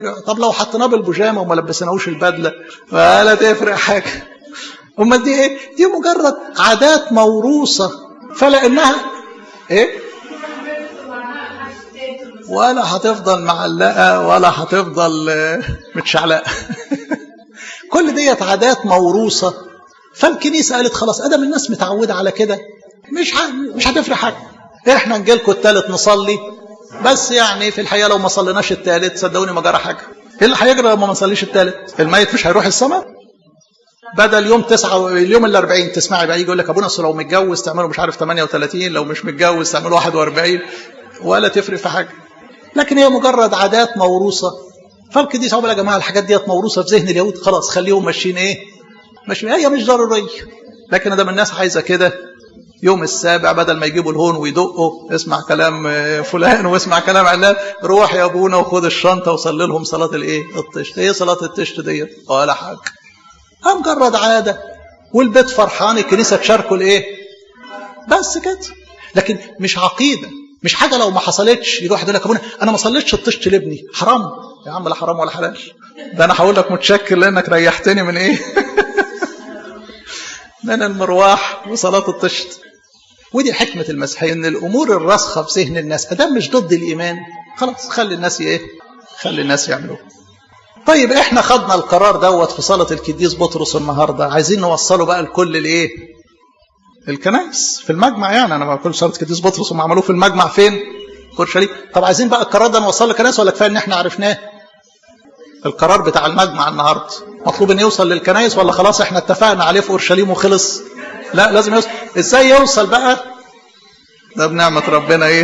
طب لو حطيناه بالبيجامه وما لبسناهوش البدله ولا تفرق حاجه امال دي ايه دي مجرد عادات موروثه فلانها ايه ولا هتفضل معلقه ولا هتفضل متشعلقه كل ديت عادات موروثه فالكنيسه قالت خلاص ادم الناس متعوده على كده مش ح... مش هتفرق حاجه احنا نجي لكم الثالث نصلي بس يعني في الحقيقه لو ما صليناش الثالث صدقوني ما جرى حاجه ايه اللي هيجرى لما ما نصليش الثالث الميت مش هيروح السماء بدل يوم تسعة اليوم ال 40 تسمعي بقى يجي يقول لك ابونا اصل لو متجوز تعملوا مش عارف 38 لو مش متجوز تعملوا 41 ولا تفرق في حاجه لكن هي مجرد عادات موروثه فالقديس عقبال يا جماعه الحاجات ديت موروثه في ذهن اليهود خلاص خليهم ماشيين ايه؟ ماشيين هي مش ضروريه لكن ده الناس عايزه كده يوم السابع بدل ما يجيبوا الهون ويدقوا اسمع كلام فلان واسمع كلام علان روح يا ابونا وخد الشنطه وصلي لهم صلاه الايه؟ الطشت ايه صلاه الطشت ديت؟ ولا حاجه مجرد عاده والبيت فرحان الكنيسه تشاركوا الايه؟ بس كده لكن مش عقيده مش حاجه لو ما حصلتش يجي واحد يقول لك ابونا انا ما صليتش الطشت لابني حرام يا عم لا حرام ولا حلال ده انا هقول لك متشكر لانك ريحتني من ايه من المرواح وصلاه الطشت ودي حكمه المسيحيه ان الامور الراسخه في ذهن الناس ادام مش ضد الايمان خلاص خلي الناس ايه خلي الناس يعملوه طيب احنا خدنا القرار دوت في صلاه القديس بطرس النهارده عايزين نوصله بقى لكل الايه الكنائس في المجمع يعني انا بقول صلاه القديس بطرس هم عملوه في المجمع فين في اورشليم طب عايزين بقى القرار ده نوصله للكنائس ولا كفايه ان احنا عرفناه القرار بتاع المجمع النهارده مطلوب ان يوصل للكنائس ولا خلاص احنا اتفقنا عليه في اورشليم وخلص لا لازم يوصل ازاي يوصل بقى ده بنعمه ربنا ايه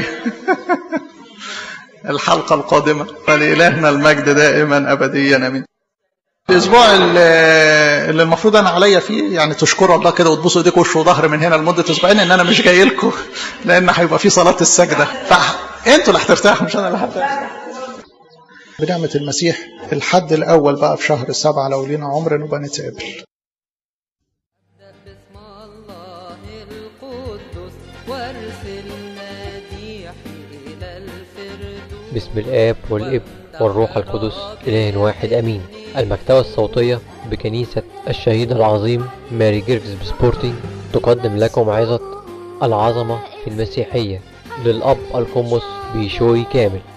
الحلقه القادمه فلالهنا المجد دائما ابديا امين الاسبوع اللي المفروض انا عليا فيه يعني تشكروا الله كده وتبوسوا ايديكم وش وظهر من هنا لمده اسبوعين ان انا مش جاي لكم لان هيبقى في صلاه السجده فانتوا اللي هترتاحوا مش انا اللي هرتاح بنعمه المسيح الحد الاول بقى في شهر السبعه لو لينا عمر نبقى نتقابل باسم الله القدس وارسل مديح إلى الفردوس بسم الآب والابن والروح القدس إله واحد أمين المكتبة الصوتية بكنيسة الشهيد العظيم ماري جيركس بسبورتنج تقدم لكم عظة العظمة في المسيحية للأب القمص بيشوي كامل